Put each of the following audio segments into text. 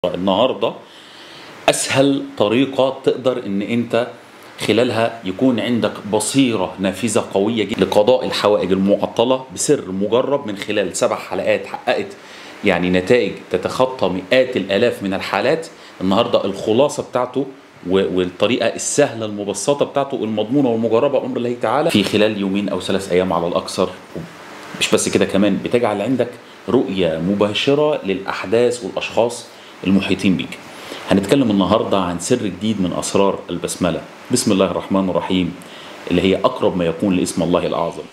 النهارده اسهل طريقه تقدر ان انت خلالها يكون عندك بصيره نافذه قويه جدا لقضاء الحوائج المعطله بسر مجرب من خلال سبع حلقات حققت يعني نتائج تتخطى مئات الالاف من الحالات النهارده الخلاصه بتاعته و- والطريقه السهله المبسطه بتاعته المضمونه والمجربه امر الله تعالى في خلال يومين او ثلاث ايام على الاكثر مش بس كده كمان بتجعل عندك رؤية مباشرة للأحداث والأشخاص المحيطين بيك هنتكلم النهاردة عن سر جديد من أسرار البسملة بسم الله الرحمن الرحيم اللي هي أقرب ما يكون لاسم الله الأعظم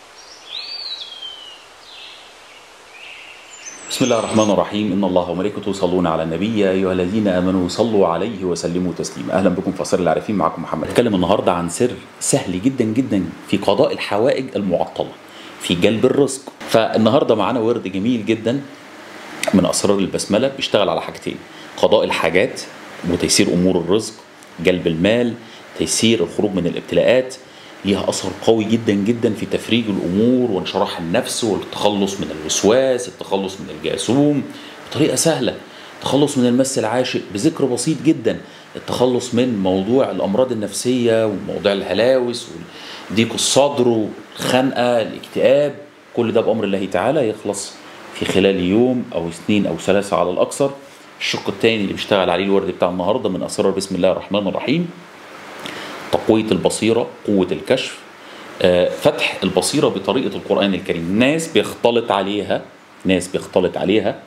بسم الله الرحمن الرحيم إن الله وملائكته يصلون على النبي يا أيها الذين آمنوا صلوا عليه وسلموا تسليما أهلا بكم في أسرار العارفين معكم محمد هنتكلم النهاردة عن سر سهل جدا جدا في قضاء الحوائج المعطلة في جلب الرزق فالنهارده معانا ورد جميل جدا من اسرار البسمله بيشتغل على حاجتين قضاء الحاجات وتيسير امور الرزق جلب المال تيسير الخروج من الابتلاءات ليها اثر قوي جدا جدا في تفريج الامور وانشراح النفس والتخلص من الوسواس التخلص من الجاسوم بطريقه سهله التخلص من المس العاشق بذكر بسيط جدا التخلص من موضوع الامراض النفسيه وموضوع الهلاوس وضيق الصدر والخنقه الاكتئاب كل ده بامر الله تعالى يخلص في خلال يوم او اثنين او ثلاثه على الاكثر الشق الثاني اللي بيشتغل عليه الورد بتاع النهارده من اسرار بسم الله الرحمن الرحيم تقويه البصيره قوه الكشف آه، فتح البصيره بطريقه القران الكريم ناس بيختلط عليها ناس بيختلط عليها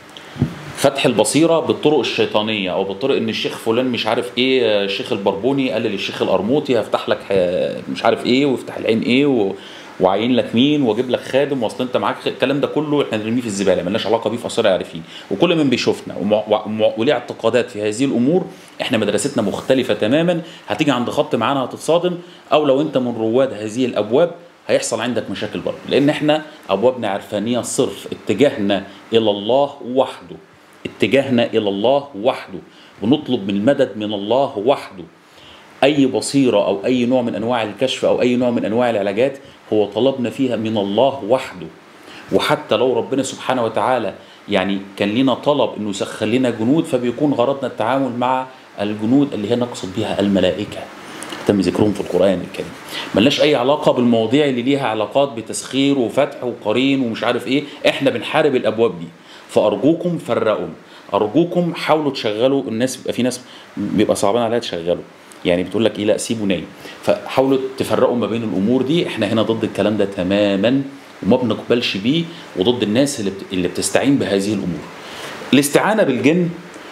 فتح البصيرة بالطرق الشيطانية أو بالطرق إن الشيخ فلان مش عارف إيه الشيخ البربوني قال للشيخ القرموطي هفتح لك آه، مش عارف إيه ويفتح العين إيه و... وعين لك مين واجيب لك خادم واصل انت معاك خ- الكلام ده كله احنا نرميه في الزباله ملناش علاقه بيه في اسرار عارفين وكل من بيشوفنا ومع- ومع- وليه اعتقادات في هذه الامور احنا مدرستنا مختلفه تماما هتيجي عند خط معانا هتتصادم او لو انت من رواد هذه الابواب هيحصل عندك مشاكل برضه لان احنا ابوابنا عرفانيه صرف اتجاهنا الى الله وحده اتجاهنا الى الله وحده ونطلب من المدد من الله وحده اي بصيره او اي نوع من انواع الكشف او اي نوع من انواع العلاجات هو طلبنا فيها من الله وحده وحتى لو ربنا سبحانه وتعالى يعني كان لنا طلب انه يسخر لنا جنود فبيكون غرضنا التعامل مع الجنود اللي هي نقصد بها الملائكه تم ذكرهم في القران الكريم ملناش اي علاقه بالمواضيع اللي ليها علاقات بتسخير وفتح وقرين ومش عارف ايه احنا بنحارب الابواب دي فارجوكم فرقوا ارجوكم حاولوا تشغلوا الناس بيبقى في ناس بيبقى صعبان عليها تشغلوا يعني بتقول لك ايه لا سيبه نايم فحاولوا تفرقوا ما بين الامور دي احنا هنا ضد الكلام ده تماما وما بنقبلش بيه وضد الناس اللي بت... اللي بتستعين بهذه الامور الاستعانه بالجن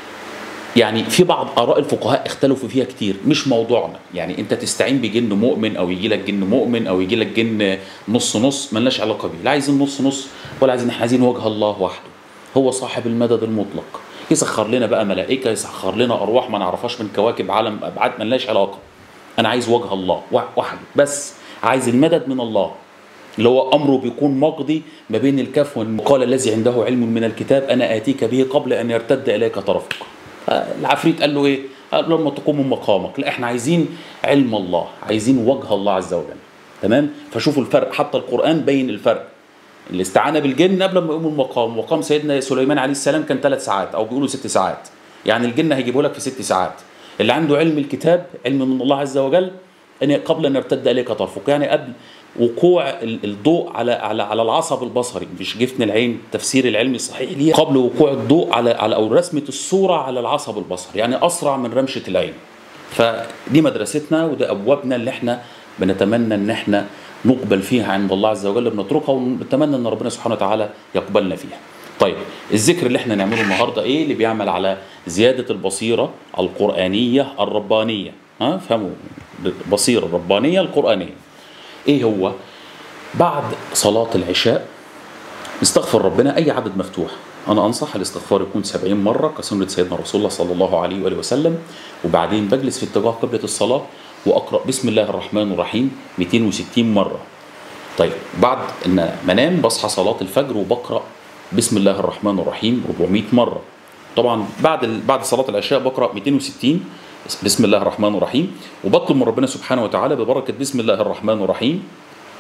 يعني في بعض اراء الفقهاء اختلفوا فيها كتير مش موضوعنا يعني انت تستعين بجن مؤمن او يجي لك جن مؤمن او يجي لك جن نص نص ملناش علاقه بيه لا عايزين نص نص ولا عايزين احنا عايزين وجه الله وحده هو صاحب المدد المطلق يسخر لنا بقى ملائكه يسخر لنا ارواح ما نعرفهاش من كواكب عالم ابعاد ملناش علاقه انا عايز وجه الله وح- وحده بس عايز المدد من الله اللي هو امره بيكون مقضي ما بين الكاف والنون قال الذي عنده علم من الكتاب انا اتيك به قبل ان يرتد اليك طرفك آه، العفريت قال له ايه قال له لما تقوم من مقامك لا احنا عايزين علم الله عايزين وجه الله عز وجل تمام فشوفوا الفرق حتى القران بين الفرق الاستعانه بالجن قبل ما يقوم المقام وقام سيدنا سليمان عليه السلام كان ثلاث ساعات او بيقولوا ست ساعات يعني الجن هيجيبه لك في ست ساعات اللي عنده علم الكتاب علم من الله عز وجل ان قبل ان يرتد اليك طرفك يعني قبل وقوع ال- الضوء على على على العصب البصري مش جفن العين التفسير العلمي الصحيح ليه قبل وقوع الضوء على على او رسمه الصوره على العصب البصري يعني اسرع من رمشه العين فدي مدرستنا وده ابوابنا اللي احنا بنتمنى ان احنا نقبل فيها عند الله عز وجل بنتركها ونتمنى ان ربنا سبحانه وتعالى يقبلنا فيها. طيب الذكر اللي احنا نعمله النهارده ايه اللي بيعمل على زياده البصيره القرانيه الربانيه ها فهموا البصيره الربانيه القرانيه. ايه هو؟ بعد صلاه العشاء نستغفر ربنا اي عدد مفتوح انا انصح الاستغفار يكون 70 مره كسنه سيدنا رسول الله صلى الله عليه واله وسلم وبعدين بجلس في اتجاه قبله الصلاه واقرا بسم الله الرحمن الرحيم 260 مره طيب بعد ان منام بصحى صلاه الفجر وبقرا بسم الله الرحمن الرحيم 400 مره طبعا بعد ال... بعد صلاه العشاء بقرا 260 بسم الله الرحمن الرحيم وبطلب من ربنا سبحانه وتعالى ببركه بسم الله الرحمن الرحيم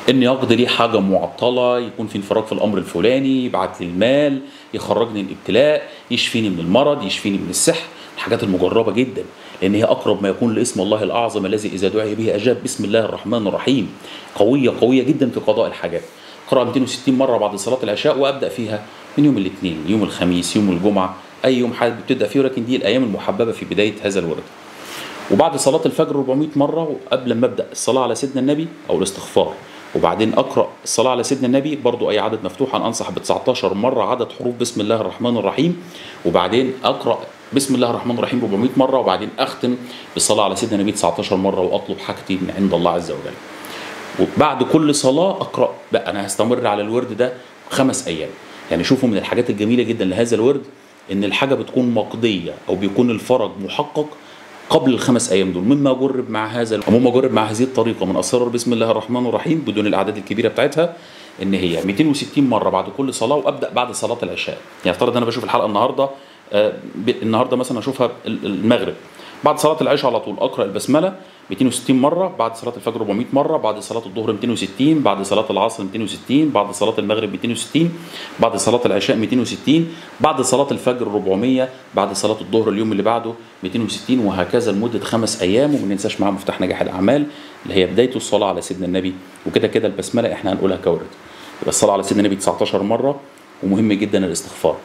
ان يقضي لي حاجه معطله يكون في انفراج في الامر الفلاني يبعت لي المال يخرجني من الابتلاء يشفيني من المرض يشفيني من السحر الحاجات المجربه جدا لان هي اقرب ما يكون لاسم الله الاعظم الذي اذا دعي به اجاب بسم الله الرحمن الرحيم قويه قويه جدا في قضاء الحاجات اقرا 260 مره بعد صلاه العشاء وابدا فيها من يوم الاثنين يوم الخميس يوم الجمعه اي يوم حابب تبدا فيه ولكن دي الايام المحببه في بدايه هذا الورد وبعد صلاة الفجر 400 مرة وقبل ما أبدأ الصلاة على سيدنا النبي أو الاستغفار وبعدين أقرأ الصلاة على سيدنا النبي برضو أي عدد مفتوح أنا أنصح ب 19 مرة عدد حروف بسم الله الرحمن الرحيم وبعدين أقرأ بسم الله الرحمن الرحيم 400 مرة وبعدين أختم بالصلاة على سيدنا النبي 19 مرة وأطلب حاجتي من عند الله عز وجل وبعد كل صلاة أقرأ بقى أنا هستمر على الورد ده خمس أيام يعني شوفوا من الحاجات الجميلة جدا لهذا الورد إن الحاجة بتكون مقضية أو بيكون الفرج محقق قبل الخمس ايام دول مما جرب مع هذا مما جرب مع هذه الطريقه من اسرار بسم الله الرحمن الرحيم بدون الاعداد الكبيره بتاعتها ان هي 260 مره بعد كل صلاه وابدا بعد صلاه العشاء يعني افترض انا بشوف الحلقه النهارده آه النهارده مثلا اشوفها المغرب بعد صلاه العشاء على طول اقرا البسمله 260 مره بعد صلاه الفجر 400 مره بعد صلاه الظهر 260 بعد صلاه العصر 260 بعد صلاه المغرب 260 بعد صلاه العشاء 260 بعد صلاه الفجر 400 بعد صلاه الظهر اليوم اللي بعده 260 وهكذا لمده خمس ايام وما ننساش معاها مفتاح نجاح الاعمال اللي هي بدايه الصلاه على سيدنا النبي وكده كده البسمله احنا هنقولها كورد يبقى الصلاه على سيدنا النبي 19 مره ومهم جدا الاستغفار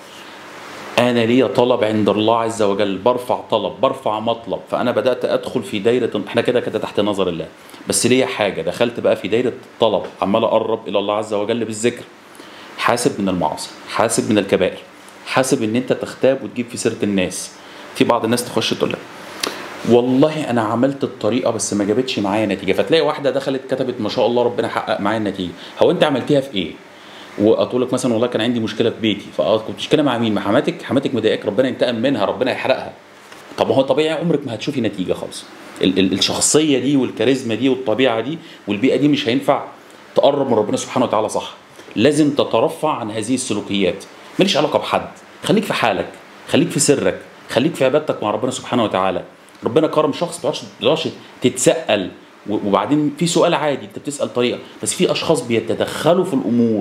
انا ليا طلب عند الله عز وجل برفع طلب برفع مطلب فانا بدات ادخل في دايره احنا كده كده تحت نظر الله بس ليا حاجه دخلت بقى في دايره طلب عمال اقرب الى الله عز وجل بالذكر حاسب من المعاصي حاسب من الكبائر حاسب ان انت تختاب وتجيب في سيره الناس في بعض الناس تخش تقول لك والله انا عملت الطريقه بس ما جابتش معايا نتيجه فتلاقي واحده دخلت كتبت ما شاء الله ربنا حقق معايا النتيجه هو انت عملتيها في ايه وتقول لك مثلا والله كان عندي مشكله في بيتي فكنت مشكله مع مين؟ مع حماتك حماتك مضايقاك ربنا ينتقم منها ربنا يحرقها طب ما هو طبيعي عمرك ما هتشوفي نتيجه خالص ال- ال- الشخصيه دي والكاريزما دي والطبيعه دي والبيئه دي مش هينفع تقرب من ربنا سبحانه وتعالى صح لازم تترفع عن هذه السلوكيات ماليش علاقه بحد خليك في حالك خليك في سرك خليك في عبادتك مع ربنا سبحانه وتعالى ربنا كرم شخص ما تقعدش تتسال وبعدين في سؤال عادي انت بتسال طريقه بس في اشخاص بيتدخلوا في الامور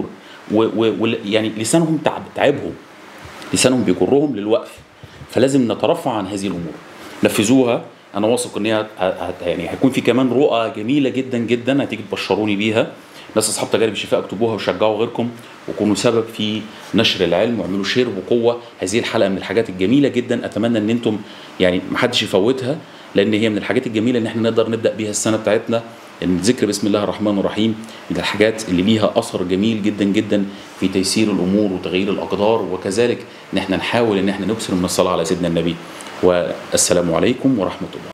ويعني لسانهم تعب تعبهم لسانهم بيجرهم للوقف فلازم نترفع عن هذه الامور نفذوها انا واثق ان هي يعني هيكون في كمان رؤى جميله جدا جدا هتيجي تبشروني بيها ناس اصحاب تجارب الشفاء اكتبوها وشجعوا غيركم وكونوا سبب في نشر العلم واعملوا شير بقوه هذه الحلقه من الحاجات الجميله جدا اتمنى ان انتم يعني ما حدش يفوتها لان هي من الحاجات الجميله ان احنا نقدر نبدا بيها السنه بتاعتنا ان ذكر بسم الله الرحمن الرحيم من الحاجات اللي ليها اثر جميل جدا جدا في تيسير الامور وتغيير الاقدار وكذلك ان احنا نحاول ان احنا نكثر من الصلاه على سيدنا النبي والسلام عليكم ورحمه الله